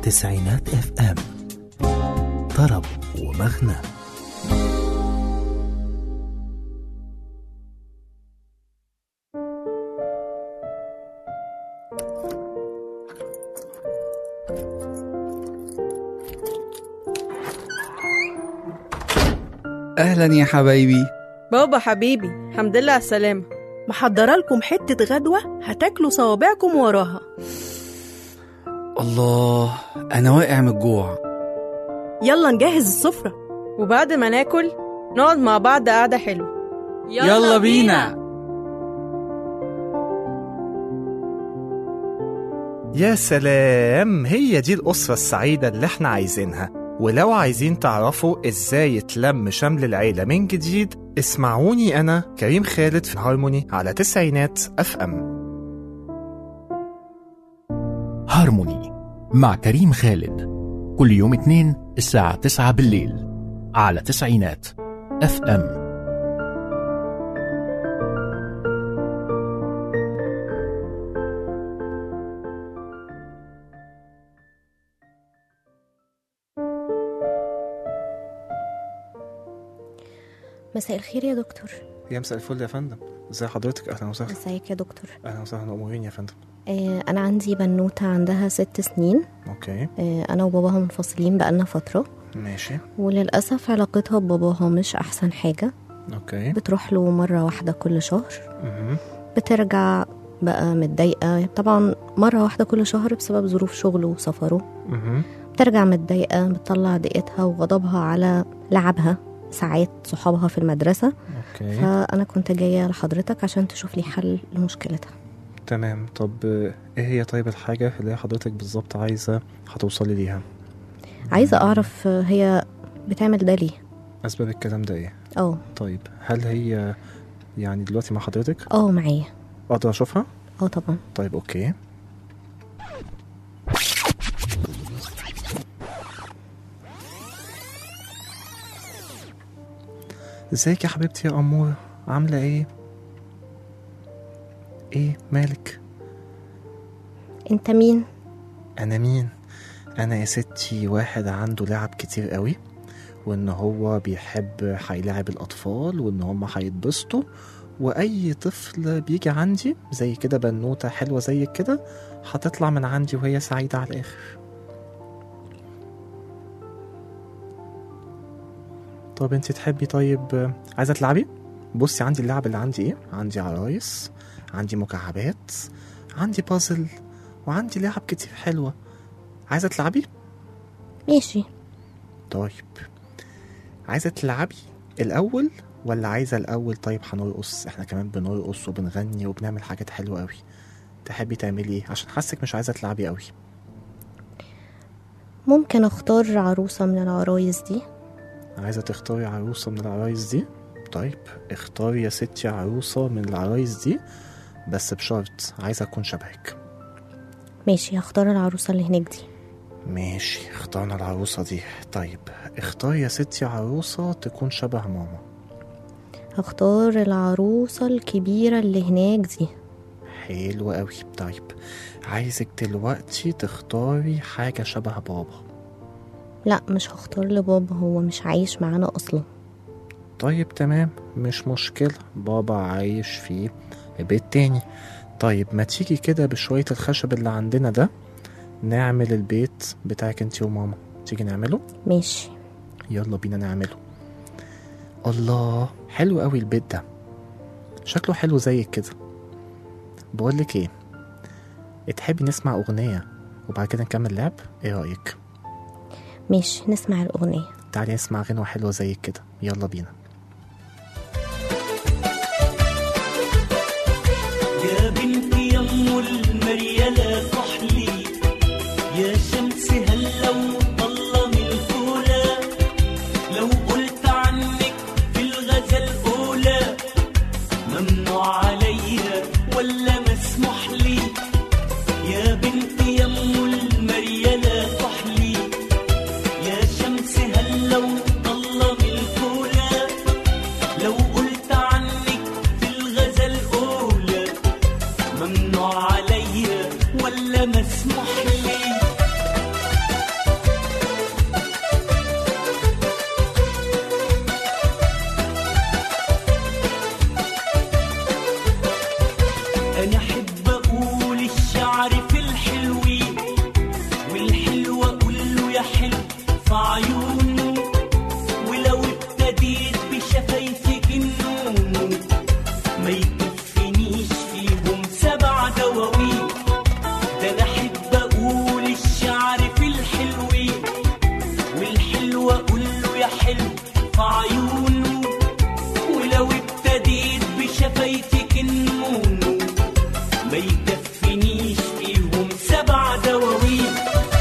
تسعينات اف ام طرب ومغنى أهلا يا حبايبي بابا حبيبي الحمد لله على السلامة محضرة لكم حتة غدوة هتاكلوا صوابعكم وراها الله أنا واقع من الجوع يلا نجهز السفرة وبعد ما ناكل نقعد مع بعض قعدة حلوة يلا بينا يا سلام هي دي الأسرة السعيدة اللي احنا عايزينها ولو عايزين تعرفوا ازاي يتلم شمل العيلة من جديد اسمعوني أنا كريم خالد في هارموني على تسعينات أف أم هارموني مع كريم خالد كل يوم اثنين الساعة 9 بالليل على تسعينات اف ام مساء الخير يا دكتور يا مساء الفل يا فندم ازي حضرتك أهلا وسهلا ازيك يا دكتور أهلا وسهلا أمورين يا فندم آه انا عندي بنوته عندها ست سنين أوكي آه انا وباباها منفصلين بقالنا فتره ماشي وللاسف علاقتها بباباها مش احسن حاجه أوكي بتروح له مره واحده كل شهر مهم. بترجع بقى متضايقه طبعا مره واحده كل شهر بسبب ظروف شغله وسفره مهم. بترجع متضايقه بتطلع ضيقتها وغضبها على لعبها ساعات صحابها في المدرسه أوكي فانا كنت جايه لحضرتك عشان تشوف لي حل لمشكلتها تمام طب آه، ايه هي طيب الحاجة اللي حضرتك بالظبط عايزة هتوصلي ليها عايزه اعرف آه، هي بتعمل ده ليه أسباب الكلام ده ايه اه طيب هل هي يعني دلوقتي مع حضرتك اه معايا اقدر اشوفها اه طبعا طيب اوكي ازيك يا حبيبتي يا أمورة عاملة ايه ايه مالك انت مين انا مين انا يا ستي واحد عنده لعب كتير قوي وان هو بيحب هيلاعب الاطفال وان هم هيتبسطوا واي طفل بيجي عندي زي كده بنوته حلوه زي كده هتطلع من عندي وهي سعيده على الاخر طب انت تحبي طيب عايزه تلعبي بصي عندي اللعب اللي عندي ايه عندي عرايس عندي مكعبات عندي بازل وعندي لعب كتير حلوه عايزه تلعبي ماشي طيب عايزة تلعبي الأول ولا عايزة الأول طيب هنرقص احنا كمان بنرقص وبنغني وبنعمل حاجات حلوة قوي تحبي تعملي ايه عشان حاسك مش عايزة تلعبي قوي ممكن اختار عروسة من العرايس دي عايزة تختاري عروسة من العرايس دي طيب اختاري يا ستي عروسة من العرايس دي بس بشرط عايزة أكون شبهك ماشي هختار العروسة اللي هناك دي ماشي اخترنا العروسة دي طيب اختاري يا ستي عروسة تكون شبه ماما هختار العروسة الكبيرة اللي هناك دي حلو قوي طيب عايزك دلوقتي تختاري حاجة شبه بابا لا مش هختار لبابا هو مش عايش معانا اصلا طيب تمام مش مشكلة بابا عايش في بيت تاني طيب ما تيجي كده بشوية الخشب اللي عندنا ده نعمل البيت بتاعك انتي وماما تيجي نعمله ماشي يلا بينا نعمله الله حلو قوي البيت ده شكله حلو زي كده بقولك ايه تحبي نسمع اغنية وبعد كده نكمل لعب ايه رأيك ماشي نسمع الأغنية تعالي نسمع غنوة حلوة زي كده يلا بينا يا بنتي يا ام المريالة كحلي يا شمس هلا وطلة من الفولة لو قلت عنك في الغزل أولى ممنوع عليا ولا مسموح لي يا بنتي يا ام المريالة كحلي يا شمس هلا وطلة من الفولة لو قلت عنك في الغزل أولى ممنوع عليا ولا مسموح لي الحلوين والحلو اقول له يا حلو في عيونه ولو ابتديت بشفايفك النون ما يكفينيش فيهم سبع دواوين ده انا احب اقول الشعر في الحلوين والحلو اقول له يا حلو في عيونه ولو ابتديت بشفايفك النون ما يكفينيش فيهم سبع دواوين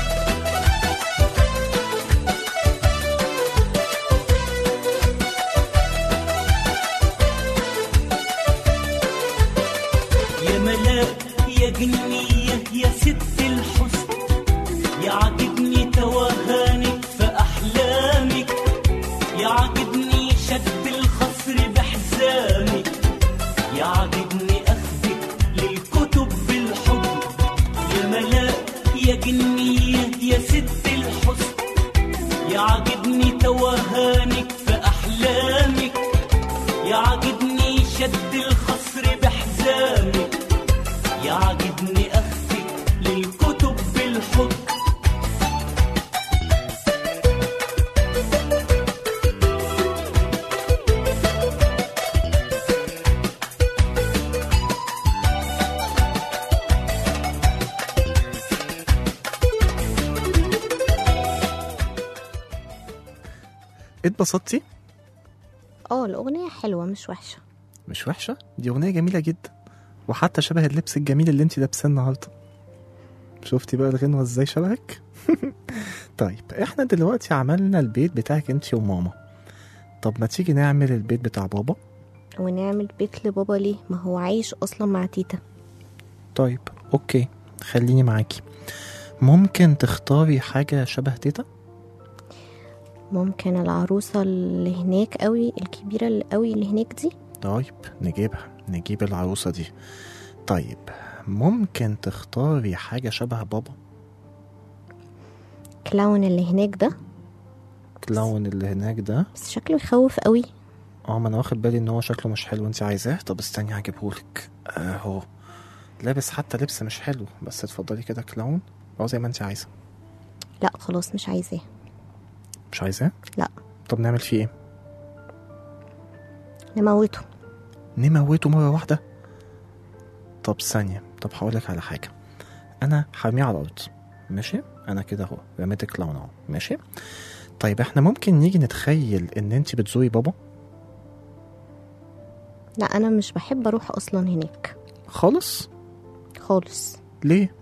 يا ملاك يا جنية يا ست الحسن يعجبني توهانك في أحلامك يعجبني شد الخصر بحزامك يعجبني أخذك للكتب بالحب يا ملاك يا جنية يا ست الحسن يعجبني توهانك في أحلامك يعجبني شد الخصر بحزامك يعجبني أخذك للكتب بالحب اتبسطتي اه الأغنية حلوة مش وحشة مش وحشه دي اغنيه جميله جدا وحتى شبه اللبس الجميل اللي انت لابساه النهارده شفتي بقى الغنوه ازاي شبهك طيب احنا دلوقتي عملنا البيت بتاعك انت وماما طب ما تيجي نعمل البيت بتاع بابا ونعمل بيت لبابا ليه ما هو عايش أصلا مع تيتا طيب اوكي خليني معاكي ممكن تختاري حاجه شبه تيتا ممكن العروسة اللي هناك قوي الكبيرة اللي قوي اللي هناك دي طيب نجيبها نجيب العروسه دي طيب ممكن تختاري حاجه شبه بابا كلاون اللي هناك ده كلاون اللي هناك ده بس شكله يخوف قوي اه ما انا واخد بالي ان هو شكله مش حلو انت عايزاه طب استني هجيبهولك اهو لابس حتى لبس مش حلو بس اتفضلي كده كلاون اه زي ما انت عايزه لا خلاص مش عايزاه مش عايزاه لا. طب نعمل فيه ايه نموته نموته مره واحده طب ثانيه طب هقولك على حاجه انا هرميه على الارض ماشي انا كده اهو رميت الكلاون اهو ماشي طيب احنا ممكن نيجي نتخيل ان انت بتزوري بابا لا أنا مش بحب أروح أصلا هناك خالص خالص ليه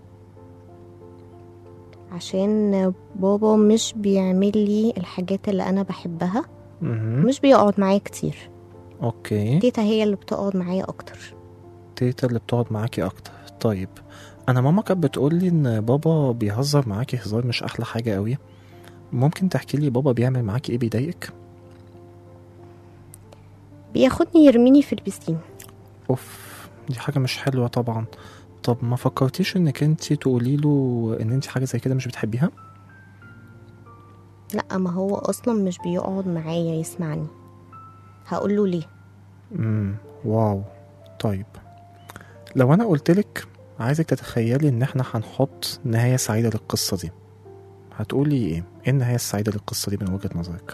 عشان بابا مش بيعمل لي الحاجات اللي أنا بحبها مهم. مش بيقعد معايا كتير اوكي تيتا هي اللي بتقعد معايا أكتر تيتا اللي بتقعد معاكي اكتر طيب انا ماما كانت بتقول لي ان بابا بيهزر معاكي هزار مش احلى حاجه قوي ممكن تحكي لي بابا بيعمل معاكي ايه بيضايقك بياخدني يرميني في البسين اوف دي حاجه مش حلوه طبعا طب ما فكرتيش انك انت تقولي له ان انت حاجه زي كده مش بتحبيها لا ما هو أصلا مش بيقعد معايا يسمعني هقول له ليه امم واو طيب لو انا قلتلك عايزك تتخيلي ان احنا هنحط نهايه سعيده للقصه دي هتقولي ايه ايه النهايه السعيده للقصه دي من وجهه نظرك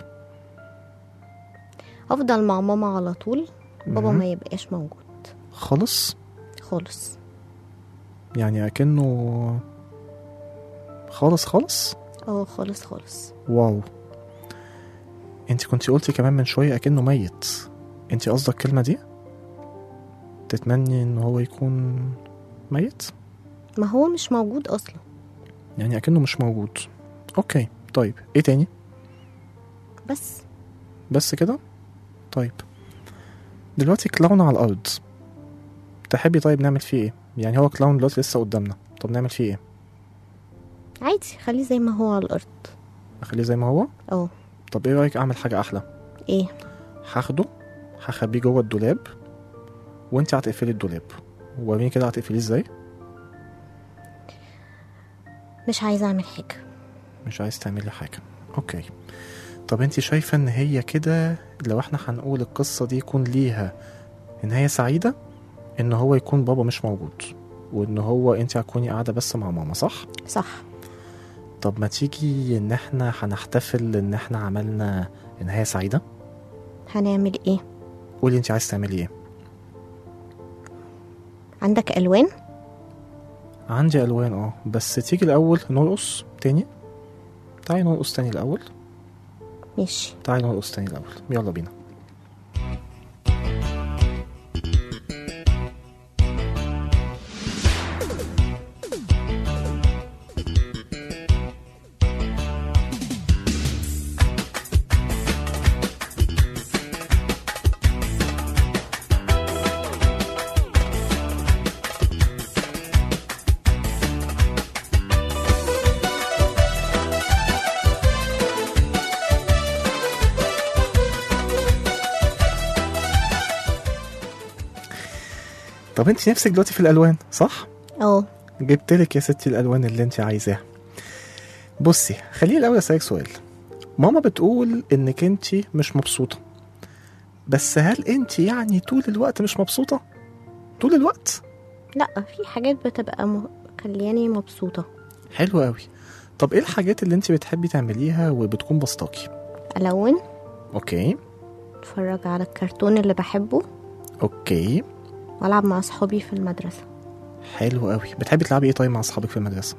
أفضل مع ماما على طول بابا مهم. ما يبقاش موجود خالص خالص يعني اكنه خالص خالص اه خالص خالص واو انت كنت قلتي كمان من شويه اكنه ميت انت قصدك الكلمه دي تتمني ان هو يكون ميت ما هو مش موجود أصلا يعني اكنه مش موجود اوكي طيب ايه تاني بس بس كده طيب دلوقتي كلاون على الارض تحبي طيب نعمل فيه ايه يعني هو كلاون دلوقتي لسه قدامنا طب نعمل فيه ايه عادي خليه زي ما هو على الأرض اخليه زي ما هو اه طب ايه رايك اعمل حاجه احلى ايه هاخده هخبيه جوه الدولاب وانت هتقفلي الدولاب وريني كده هتقفليه ازاي مش عايزة أعمل حاجة مش عايز تعملي حاجه اوكي طب انت شايفه ان هي كده لو احنا هنقول القصه دي يكون ليها نهايه سعيده ان هو يكون بابا مش موجود وان هو انت هتكوني قاعده بس مع ماما صح صح طب ما تيجي ان احنا هنحتفل ان احنا عملنا نهايه سعيده هنعمل ايه قولي انت عايز تعملي ايه عندك الوان عندي الوان اه بس تيجي الاول نرقص تاني تعالي نرقص تاني الاول ماشي تعالي نرقص تاني الاول يلا بينا طب انت نفسك دلوقتي في الالوان صح اه جبت لك يا ستي الالوان اللي انت عايزاها بصي خليني الاول اسالك سؤال ماما بتقول انك انت مش مبسوطه بس هل انت يعني طول الوقت مش مبسوطه طول الوقت لا في حاجات بتبقى م... خلياني مبسوطة حلو قوي طب ايه الحاجات اللي انت بتحبي تعمليها وبتكون بسطاكي ألون اوكي اتفرج على الكرتون اللي بحبه اوكي والعب مع اصحابي في المدرسة حلو قوي بتحبي تلعبي ايه طيب مع اصحابك في المدرسه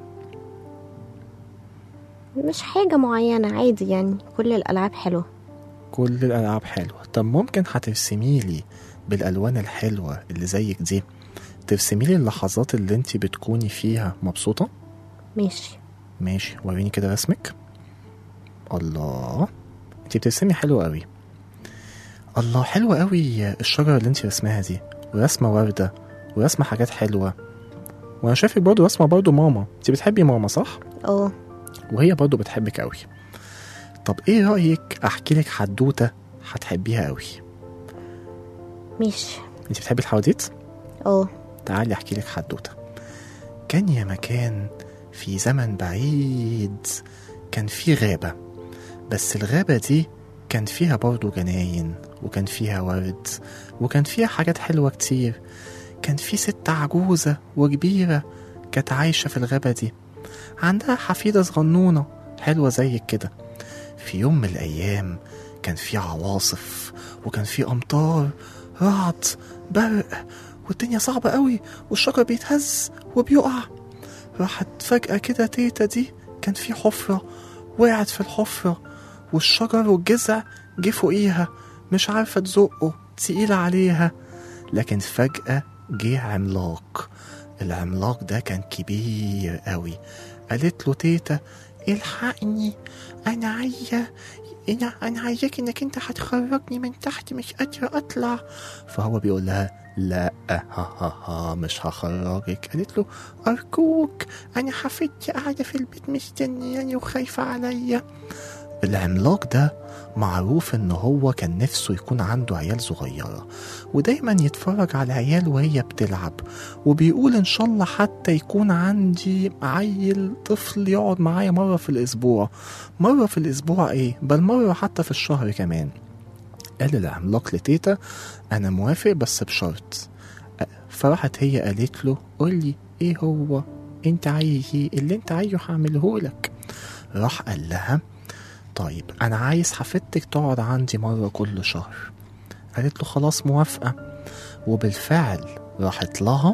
مش حاجة معينة عادي يعني كل الألعاب حلوة كل الالعاب حلوه طب ممكن هترسمي لي بالالوان الحلوه اللي زيك دي ترسمي لي اللحظات اللي انت بتكوني فيها مبسوطه ماشي ماشي وريني كده رسمك الله انت بترسمي حلو قوي الله حلوة قوي الشجرة اللي انت رسمها دي ورسمة وردة ورسمة حاجات حلوة وانا شايفك برضه رسمة برضه ماما انت بتحبي ماما صح؟ اه وهي برضه بتحبك قوي طب ايه رأيك احكي لك حدوتة هتحبيها قوي ماشي انت بتحبي الحواديت؟ اه تعالي احكي لك حدوته كان يا مكان في زمن بعيد كان في غابة بس الغابة دي كان فيها برضه جناين وكان فيها ورد وكان فيها حاجات حلوة كتير كان في ست عجوزة وكبيرة كانت عايشة في الغابة دي عندها حفيدة صغنونة حلوة زيك كده في يوم من الأيام كان في عواصف وكان في أمطار رعد برق والدنيا صعبة قوي والشجر بيتهز وبيقع راحت فجأة كده تيتا دي كان في حفرة وقعت في الحفرة والشجر والجذع جه فوقيها مش عارفة تزقه تقيلة عليها لكن فجأة جه عملاق العملاق ده كان كبير قوي قالت له تيتا الحقني انا عايزة انا انا عايزاك انك انت هتخرجني من تحت مش قادرة اطلع فهو بيقول لها لا ها ها ها مش هخرجك قالت له ارجوك انا حفيدتي قاعدة في البيت مستنياني وخايفة عليا العملاق ده معروف ان هو كان نفسه يكون عنده عيال صغيرة ودايما يتفرج على العيال وهي بتلعب وبيقول ان شاء الله حتى يكون عندي عيل طفل يقعد معايا مرة في الاسبوع مرة في الاسبوع ايه بل مرة حتى في الشهر كمان قال العملاق لتيتا انا موافق بس بشرط أ- فراحت هي قالت له قولي ايه هو انت عايز ايه اللي انت عايزه هعمله لك راح قال لها طيب انا عايز حفيدتك تقعد عندي مرة كل شهر قالت له خلاص موافقة وبالفعل راحت لها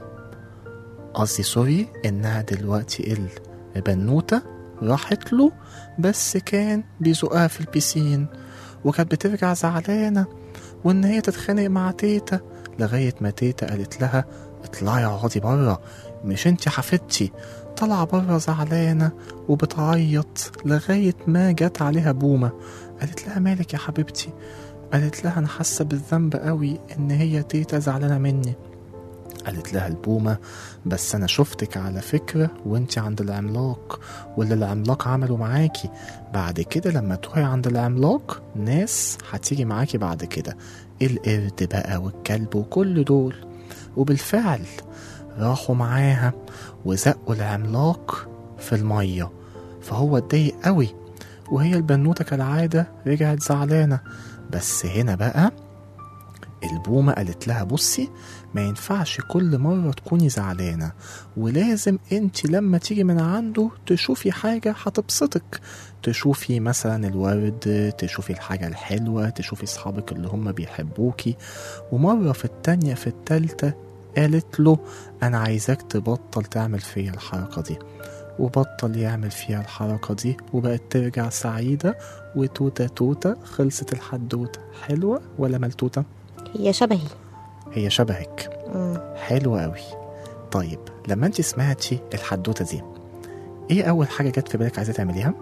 قصدي سوري انها دلوقتي البنوتة راحت له بس كان بيزقها في البيسين وكانت بترجع زعلانة وإن هي تتخانق مع تيتا لغاية ما تيتا قالت لها اطلعي اقعدي برا مش انتي حفيدتي طالعة برا زعلانة وبتعيط لغاية ما جت عليها بومة قالت لها مالك يا حبيبتي قالت لها أنا حاسة بالذنب قوي إن هي تيتا زعلانة مني قالت لها البومة بس أنا شفتك على فكرة وانت عند العملاق واللي العملاق عمله معاكي بعد كده لما تروحي عند العملاق ناس هتيجي معاكي بعد كده القرد بقى والكلب وكل دول وبالفعل راحوا معاها وزقوا العملاق في المية فهو اتضايق قوي وهي البنوتة كالعادة رجعت زعلانة بس هنا بقى البومة قالت لها بصي ما ينفعش كل مرة تكوني زعلانة ولازم انت لما تيجي من عنده تشوفي حاجة هتبسطك تشوفي مثلا الورد تشوفي الحاجة الحلوة تشوفي صحابك اللي هم بيحبوكي ومرة في التانية في التالتة قالت له أنا عايزاك تبطل تعمل فيا الحركة دي وبطل يعمل فيها الحركة دي وبقت ترجع سعيدة وتوتة توتة خلصت الحدوتة حلوة ولا ملتوتة؟ هي شبهي هي شبهك مم. حلوة قوي طيب لما انت سمعتي الحدوتة دي ايه أول حاجة جت في بالك عايزة تعمليها؟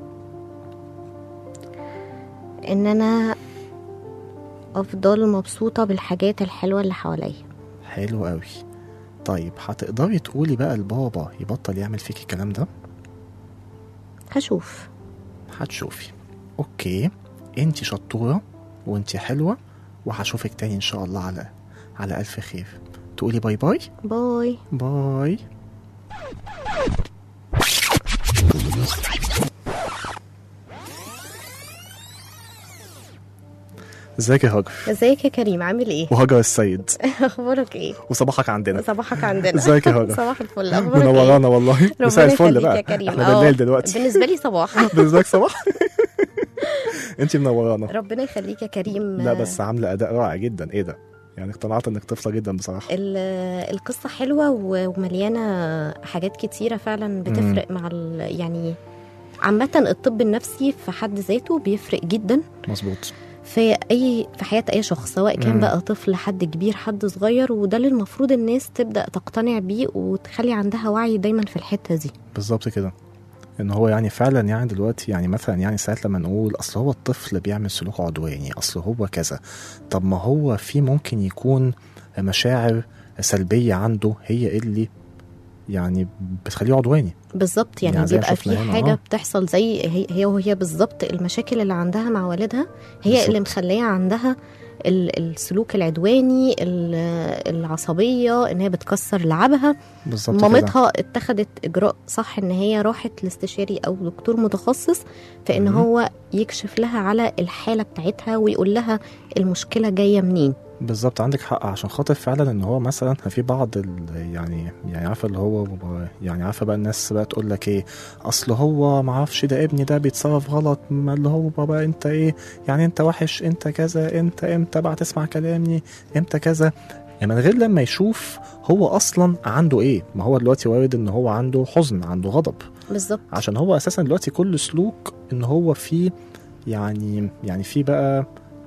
ان انا افضل مبسوطة بالحاجات الحلوة اللي حواليا حلو قوي طيب هتقدري تقولي بقى لبابا يبطل يعمل فيكي الكلام ده؟ هشوف هتشوفي اوكي انت شطورة وانت حلوة وهشوفك تاني ان شاء الله على على الف خير تقولي باي باي باي باي ازيك يا هاجر ازيك يا كريم عامل ايه وهاجر السيد اخبارك ايه وصباحك عندنا صباحك عندنا ازيك يا هاجر صباح الفل اخبارك ايه منورانا والله ربنا مساء الفل يخليك بقى يا كريم احنا اه. بالليل دلوقتي بالنسبه لي صباح بالنسبه لك صباح انت منورانا ربنا يخليك يا كريم لا بس عامله اداء رائع جدا ايه ده يعني اقتنعت انك طفله جدا بصراحه ال- القصة حلوة و- ومليانة حاجات كتيرة فعلا بتفرق مع ال- يعني عامة الطب النفسي في حد ذاته بيفرق جدا مظبوط في اي في حياه اي شخص سواء كان مم. بقى طفل حد كبير حد صغير وده اللي المفروض الناس تبدا تقتنع بيه وتخلي عندها وعي دايما في الحته دي بالظبط كده ان هو يعني فعلا يعني دلوقتي يعني مثلا يعني ساعات لما نقول اصل هو الطفل بيعمل سلوك عدواني اصل هو كذا طب ما هو في ممكن يكون مشاعر سلبيه عنده هي اللي يعني بتخليه عدواني بالظبط يعني, يعني زي ما بيبقى شفنا في هنا، حاجه آه. بتحصل زي هي هي وهي بالظبط المشاكل اللي عندها مع والدها هي بالظبط. اللي مخليه عندها ال- السلوك العدواني ال- العصبيه ان هي بتكسر لعبها بالظبط كده مامتها اتخذت اجراء صح ان هي راحت لاستشاري او دكتور متخصص في ان مم. هو يكشف لها على الحاله بتاعتها ويقول لها المشكله جايه منين بالظبط عندك حق عشان خاطر فعلا ان هو مثلا في بعض ال يعني يعني عارفه اللي هو يعني عارفه بقى الناس بقى تقول لك ايه اصل هو ما اعرفش ده ابني ده بيتصرف غلط ما اللي هو بابا انت ايه يعني انت وحش انت كذا انت امتى بقى تسمع كلامي امتى كذا يعني من غير لما يشوف هو اصلا عنده ايه ما هو دلوقتي وارد ان هو عنده حزن عنده غضب بالظبط عشان هو اساسا دلوقتي كل سلوك ان هو فيه يعني يعني فيه بقى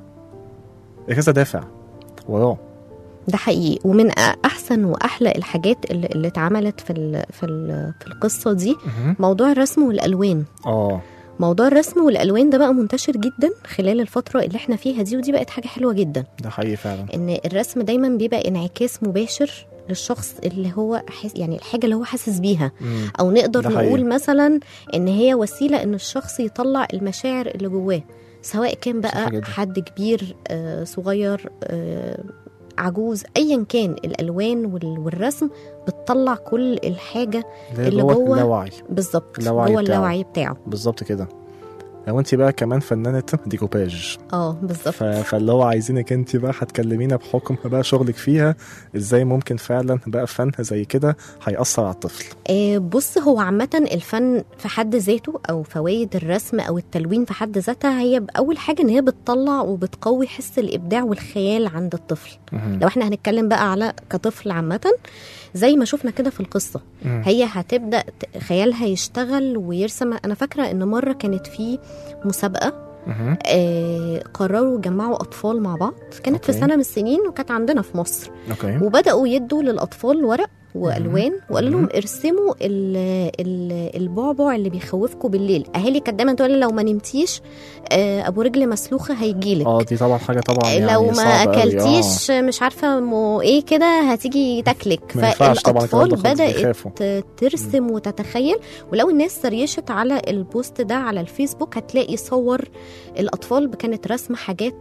كذا دافع وراه ده حقيقي ومن أ- احسن واحلى الحاجات اللي, اللي اتعملت في ال في ال في القصه دي موضوع الرسم والالوان اه موضوع الرسم والالوان ده بقى منتشر جدا خلال الفتره اللي احنا فيها دي ودي بقت حاجه حلوه جدا ده حقيقي فعلا ان الرسم دايما بيبقى انعكاس مباشر للشخص اللي هو حس يعني الحاجه اللي هو حاسس بيها مم. او نقدر ده حقيقي. نقول مثلا ان هي وسيله ان الشخص يطلع المشاعر اللي جواه سواء كان صح بقى جدا. حد كبير آه صغير آه عجوز ايا كان الالوان وال- والرسم بتطلع كل الحاجه اللي, اللي جوه جوه- اللاوعي بالظبط اللاوعي جوه بتاعه. اللاوعي بتاعه بالظبط كده لو انت بقى كمان فنانة ديكوباج اه بالظبط ف... فاللي هو عايزينك انت بقى هتكلمينا بحكم بقى شغلك فيها ازاي ممكن فعلا بقى فن زي كده هيأثر على الطفل آه، بص هو عامة الفن في حد ذاته أو فوائد الرسم أو التلوين في حد ذاتها هي أول حاجة إن هي بتطلع وبتقوي حس الإبداع والخيال عند الطفل لو احنا هنتكلم بقى على كطفل عامة زي ما شفنا كده في القصة مم. هي هتبدأ ت- خيالها يشتغل ويرسم أنا فاكرة إن مرة كانت في مسابقة مهم. آه قرروا يجمعوا أطفال مع بعض كانت في أوكي. سنة من السنين وكانت عندنا في مصر اوكي وبداوا يدوا للاطفال ورق والوان وقالوا لهم مهم. ارسموا ال ال البعبع اللي بيخوفكم بالليل اهالي كانت دايما تقول لو ما نمتيش آه، ابو رجل مسلوخه هيجيلك اه دي طبعا حاجة طبعا يعني لو ما صعبة أوي. اكلتيش مش عارفه مو ايه كده هتيجي تاكلك ما ينفعش طبعا الكلام فالاطفال ده خالص بدات بيخافوا. ت- ترسم وتتخيل ولو الناس سريشت على البوست ده على الفيسبوك هتلاقي صور الاطفال كانت رسم حاجات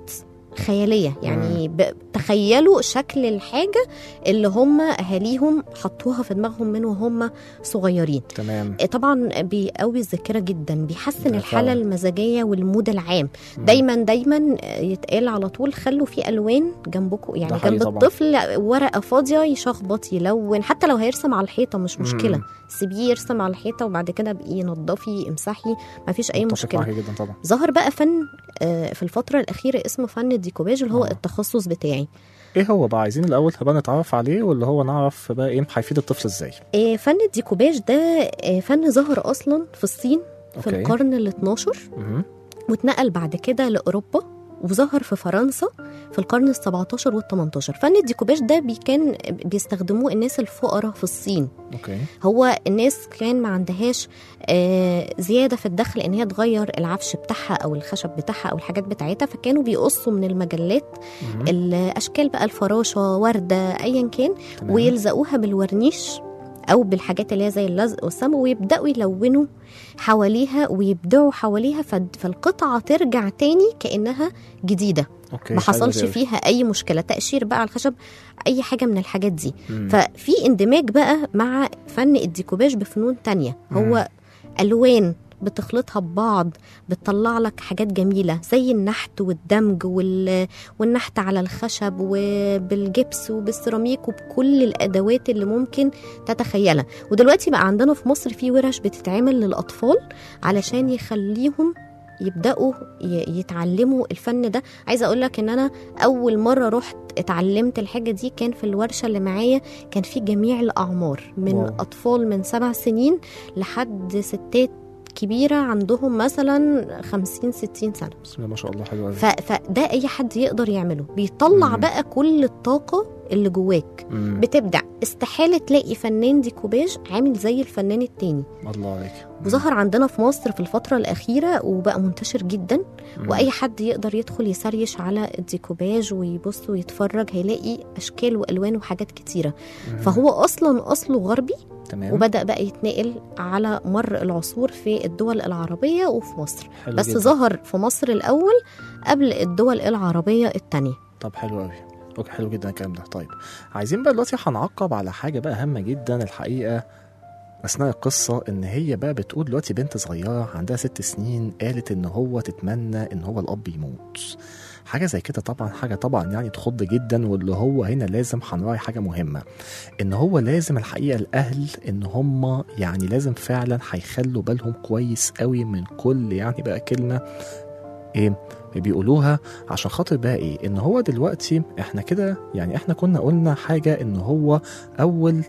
خياليه يعني ب- تخيلوا شكل الحاجه اللي هم اهاليهم حطوها في دماغهم من وهم صغيرين تمام آه، طبعا بيقوي الذاكره جدا بيحسن ده الحاله فعلا. المزاجيه والمود العام دايما دايما يتقال على طول خلوا في الوان جنبكم يعني حقيقي جنب طبعا. الطفل ورقه فاضيه يشخبط يلون حتى لو هيرسم على الحيطه مش مشكله مم. سيبيه يرسم على الحيطه وبعد كده بقي نضفي امسحي ما فيش اي متفق مشكله معاكي جدا طبعا ظهر بقى فن آه، في الفرة الأخيرة اسمه فن الديكوباج اللي هو آه. التخصص بتاعي ايه هو بقى عايزين الاول بقى نتعرف عليه ولا هو نعرف بقى ايه هيفيد الطفل ازاي آه، فن الديكوباج ده آه، فن ظهر أصلا في الصين في أوكي. القرن ال 12 مهم. واتنقل بعد كده لأوروبا وظهر في فرنسا في القرن ال 17 وال 18 فن الديكوباج ده بي كان بيستخدموه الناس الفقراء في الصين اوكي هو الناس كان ما عندهاش آه، زياده في الدخل ان هي تغير العفش بتاعها او الخشب بتاعها او الحاجات بتاعتها فكانوا بيقصوا من المجلات مهم. الاشكال بقى الفراشه ورده ايا كان تمام. ويلزقوها بالورنيش او بالحاجات اللي هي زي اللزق والصمغ ويبداوا يلونوا حواليها ويبدعوا حواليها فد- فالقطعه ترجع تاني كانها جديده اوكي ما حلو حصلش أوي. فيها اي مشكله تقشير بقى على الخشب اي حاجه من الحاجات دي مم. ففي اندماج بقى مع فن الديكوباج بفنون تانية مم. هو الوان بتخلطها ببعض بتطلع لك حاجات جميله زي النحت والدمج وال... والنحت على الخشب وبالجبس وبالسيراميك وبكل الادوات اللي ممكن تتخيلها ودلوقتي بقى عندنا في مصر في ورش بتتعمل للاطفال علشان يخليهم يبداوا ي- يتعلموا الفن ده عايزه اقول لك ان انا اول مره رحت اتعلمت الحاجه دي كان في الورشه اللي معايا كان في جميع الاعمار من واو. واو. اطفال من سبع سنين لحد ستات كبيره عندهم مثلا خمسين ستين سنه بسم الله ما شاء الله حلو قوي ف... فده اي حد يقدر يعمله بيطلع مم. بقى كل الطاقه اللي جواك مم. بتبدع استحاله تلاقي فنان ديكوباج عامل زي الفنان التاني الله عليك وظهر عندنا في مصر في الفترة الأخيرة وبقى منتشر جدا مم. وأي حد يقدر يدخل يسريش على الديكوباج ويبص ويتفرج هيلاقي أشكال وألوان وحاجات كتيرة مم. فهو أصلا أصله غربي تمام وبدأ بقى يتنقل على مر العصور في الدول العربية وفي مصر حلو بس جدا. ظهر في مصر الأول قبل الدول العربية التانية طب حلو قوي اوكي حلو جدا الكلام ده طيب عايزين بقى دلوقتي هنعقب على حاجه بقى هامه جدا الحقيقه اثناء القصه ان هي بقى بتقول دلوقتي بنت صغيره عندها ست سنين قالت ان هو تتمنى ان هو الاب يموت حاجه زي كده طبعا حاجه طبعا يعني تخض جدا واللي هو هنا لازم هنراعي حاجه مهمه ان هو لازم الحقيقه الاهل ان هم يعني لازم فعلا هيخلوا بالهم كويس قوي من كل يعني بقى كلمه ايه بيقولوها عشان خاطر بقى ايه ان هو دلوقتي احنا كده يعني احنا كنا قلنا حاجه ان هو اول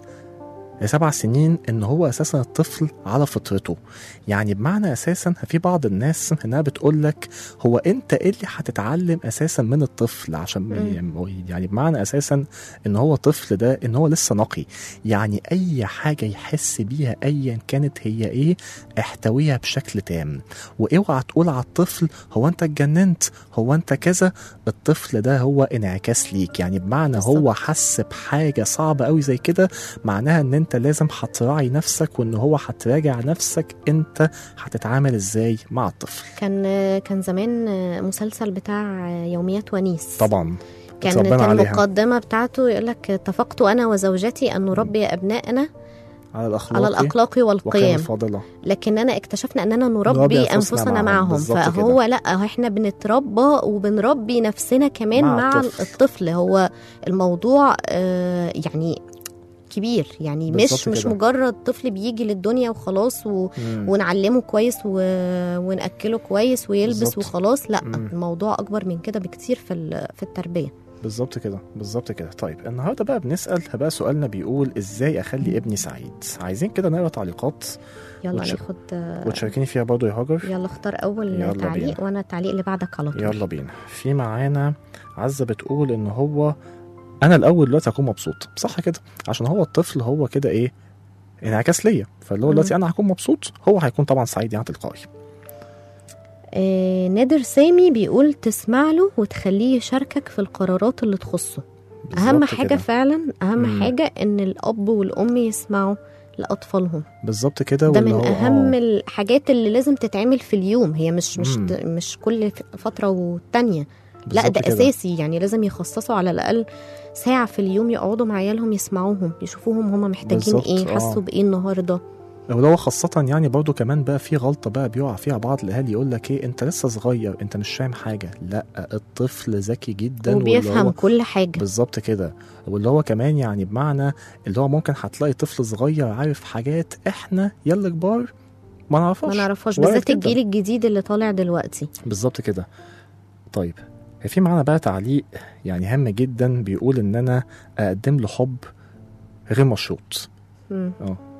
سبع سنين ان هو اساسا الطفل على فطرته يعني بمعنى اساسا في بعض الناس انها بتقول لك هو انت ايه اللي هتتعلم اساسا من الطفل عشان مم. يعني بمعنى اساسا ان هو طفل ده ان هو لسه نقي يعني اي حاجه يحس بيها ايا كانت هي ايه احتويها بشكل تام واوعى تقول على الطفل هو انت اتجننت هو انت كذا الطفل ده هو انعكاس ليك يعني بمعنى هو بالظبط. حس بحاجه صعبه قوي زي كده معناها ان انت لازم هتراعي نفسك وان هو هتراجع نفسك انت هتتعامل ازاي مع الطفل كان كان زمان مسلسل بتاع يوميات ونيس طبعا كانت اتربينا عليها. المقدمة بتاعته يقول لك اتفقت أنا وزوجتي أن نربي أبنائنا على الاخلاق على الأخلاق وقيم والقيم الفاضله لكننا اكتشفنا أننا نربي نربي أنفسنا أنفسنا معهم. معهم بالظبط فهو لا هو احنا بنتربى وبنربي نفسنا كمان مع مع, الطفل. الطفل هو الموضوع آه، يعني كبير يعني مش بالظبط مش كده. مجرد طفل بيجي للدنيا وخلاص و... مم. ونعلمه كويس و... ونأكله كويس ويلبس بالظبط. وخلاص لا مم. الموضوع أكبر من كده بكتير في ال... في التربية بالظبط كده بالظبط كده طيب النهارده بقى بنسال بقى سؤالنا بيقول ازاي اخلي ابني سعيد عايزين كده نقرا تعليقات يلا وتش- ناخد آه، وتشاركيني فيها برضه يا هاجر يلا اختار أول يلا تعليق بينا. وأنا التعليق اللي بعدك على طول يلا بينا في معانا عزة بتقول ان هو انا الاول دلوقتي هكون مبسوط صح كده عشان هو الطفل هو كده ايه انعكاس ليا فاللي هو مم. دلوقتي انا هكون مبسوط هو هيكون طبعا سعيد يعني تلقائي آه نادر سامي بيقول تسمع له وتخليه يشاركك في القرارات اللي تخصه اهم بالظبط حاجه كده. فعلا اهم مم. حاجه ان الاب والام يسمعوا لاطفالهم بالظبط كده ده واللي من هو- اهم آه. الحاجات اللي لازم تتعمل في اليوم هي مش مش مم. مش كل فتره والتانيه لا بالظبط ده كده. اساسي يعني لازم يخصصوا على الاقل ساعه في اليوم يقعدوا مع عيالهم يسمعوهم يشوفوهم هم محتاجين بالظبط، ايه آه. حسوا بايه النهارده ولو هو خاصة يعني برضو كمان بقى في غلطة بقى بيقع فيها بعض الأهالي يقول لك إيه أنت لسه صغير أنت مش فاهم حاجة لا الطفل ذكي جدا واللي وبيفهم هو كل حاجه بالظبط كده واللي هو كمان يعني بمعنى اللي هو ممكن هتلاقي طفل صغير عارف حاجات إحنا يلا كبار ما نعرفهاش ما نعرفهاش وارد بالذات جداً. الجيل الجديد اللي طالع دلوقتي بالظبط كده طيب في معانا بقى تعليق يعني هام جدا بيقول ان انا اقدم له حب غير مشروط مم.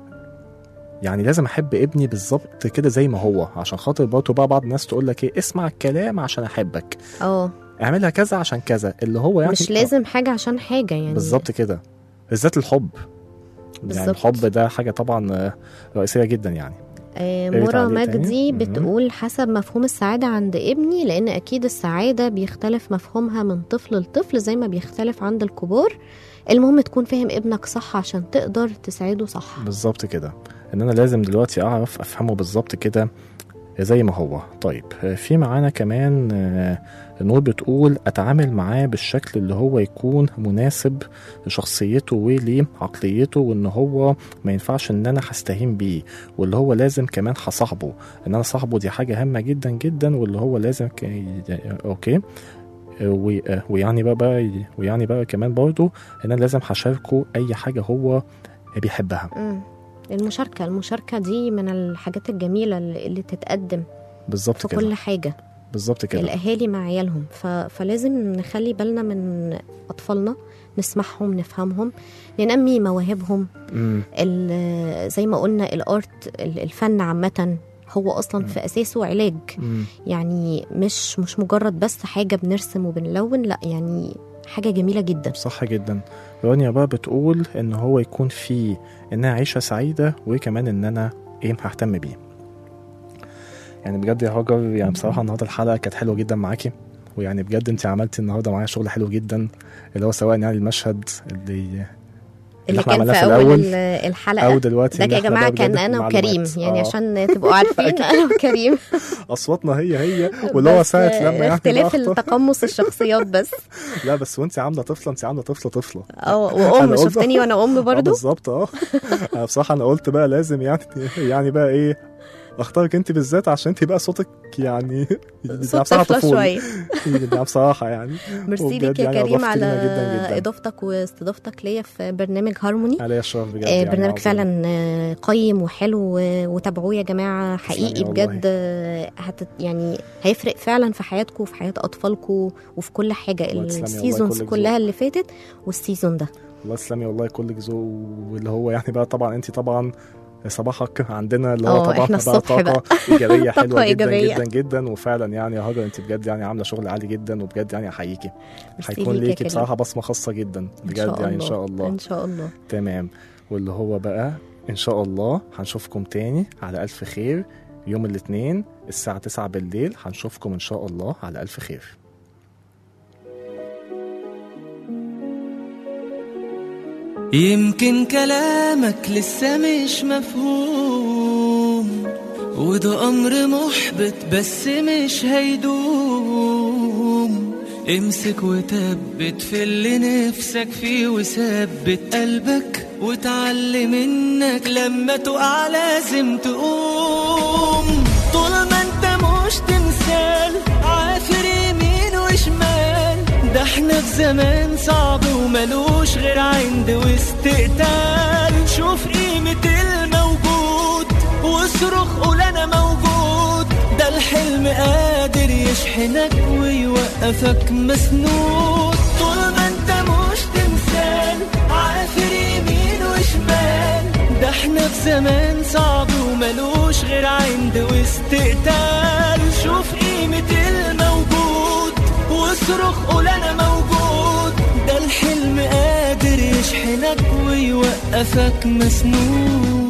يعني لازم احب ابني بالظبط كده زي ما هو عشان خاطر برضه بقى بعض الناس تقول لك ايه اسمع الكلام عشان احبك اه اعملها كذا عشان كذا اللي هو يعني مش لازم حاجه عشان حاجه يعني بالظبط كده بالذات الحب يعني بالظبط. الحب ده حاجه طبعا آه، رئيسيه جدا يعني آه، إيه مرة تعليق تاني؟ مجدي مهم. بتقول حسب مفهوم السعادة عند ابني لأن أكيد السعادة بيختلف مفهومها من طفل لطفل زي ما بيختلف عند الكبار المهم تكون فاهم ابنك صح عشان تقدر تساعده صح بالظبط كده ان انا لازم دلوقتي اعرف افهمه بالظبط كده زي ما هو طيب آه، في معانا كمان آه، نور بتقول اتعامل معاه بالشكل اللي هو يكون مناسب لشخصيته ولعقليته وان هو ما ينفعش ان انا هستهين بيه واللي هو لازم كمان هصاحبه ان انا صاحبه دي حاجه هامه جدا جدا واللي هو لازم ك... اوكي و- آه، ويعني بقى, بقى ويعني بقى كمان برضو ان انا لازم هشاركه اي حاجه هو بيحبها مم. المشاركة المشاركة دي من الحاجات الجميلة اللي اللي تتقدم بالظبط في كده كل حاجة بالظبط كده الأهالي مع عيالهم ف... فلازم نخلي بالنا من أطفالنا نسمعهم نفهمهم ننمي مواهبهم مم. ال- زي ما قلنا الارت ال- الفن عامه هو اصلا في اساسه علاج مم. يعني مش مش مجرد بس حاجه بنرسم وبنلون لا يعني حاجه جميله جدا صح جدا رانيا بقى بتقول ان هو يكون في انها عيشه سعيده وكمان ان انا ايه ههتم بيه يعني بجد يا هاجر يعني بصراحه النهارده الحلقه كانت حلوه جدا معاكي ويعني بجد انت عملتي النهارده معايا شغل حلو جدا اللي هو سواء يعني المشهد اللي اللي احنا كان عملناه في في اول الأول ال- الحلقه او دلوقتي ده إن يا إحنا جماعه بقى كان بجد انا معلومات. وكريم يعني آه. عشان تبقوا عارفين انا وكريم اصواتنا هي هي واللي هو بس ساعه لما يعني بقى اختلاف أخطأ. التقمص الشخصيات بس لا بس وانت عامله طفله انت عامله طفله طفله اه أنا وام قلت- شفتني وانا ام آه برضو بالظبط اه أنا بصراحه انا قلت بقى لازم يعني يعني بقى ايه اختارك انت بالذات عشان انت بقى صوتك يعني صوت بصراحة طفله طفولي. شويه ده بصراحه يعني ميرسي وبجد ليك يا يعني كريم أضفتي على لنا جدا جدا. اضافتك واستضافتك ليا في برنامج هارموني عليا الشرف بجد آه، يعني برنامج عظيم. فعلا آه، قيم وحلو و- وتابعوه يا جماعه حقيقي تسلمي والله. بجد آه، هت يعني هيفرق فعلا في حياتكم وفي حياه اطفالكم وفي كل حاجه الله تسلمي والله، السيزونز كلك كلها ذوق. اللي فاتت والسيزون ده الله تسلمي والله كلك ذوق واللي هو يعني بقى طبعا انت طبعا صباحك عندنا اللي هو اه، طبعا احنا بقى الصبح طاقه بقى. ايجابيه طاقة حلوه جدا إيجابية. جدا جدا وفعلا يعني يا هاجر انت بجد يعني عامله شغل عالي جدا وبجد يعني احييكي ميرسي هيكون ليك يا ليكي كريم. بصراحه بصمه خاصه جدا إن بجد شاء يعني ان الله. شاء الله ان شاء الله تمام واللي هو بقى ان شاء الله هنشوفكم تاني على الف خير يوم الاثنين الساعة 9 بالليل هنشوفكم ان شاء الله على الف خير يمكن كلامك لسه مش مفهوم وده أمر محبط بس مش هيدوم امسك وثبت في اللي نفسك فيه وثبت قلبك وتعلم انك لما تقع لازم تقوم طول ما انت مش تمثال عافر يمين وشمال ده احنا في زمان صعب وملوش غير عند واستقتال شوف قيمة الموجود واصرخ قول انا موجود ده الحلم قادر يشحنك ويوقفك مسنود طول ما انت مش تمثال عافر يمين وشمال ده احنا في زمان صعب وملوش غير عند واستقتال شوف قيمة الموجود واصرخ قول انا موجود ده الحلم قادر يشحنك ويوقفك مسنود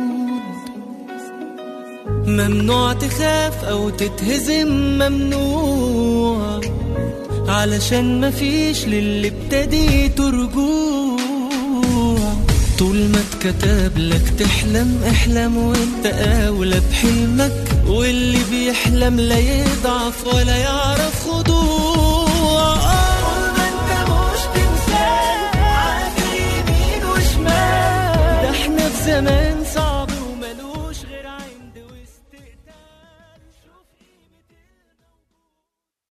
ممنوع تخاف او تتهزم ممنوع علشان مفيش للي ابتديته رجوع طول ما اتكتب لك تحلم احلم وانت اولى بحلمك واللي بيحلم لا يضعف ولا يعرف خضوع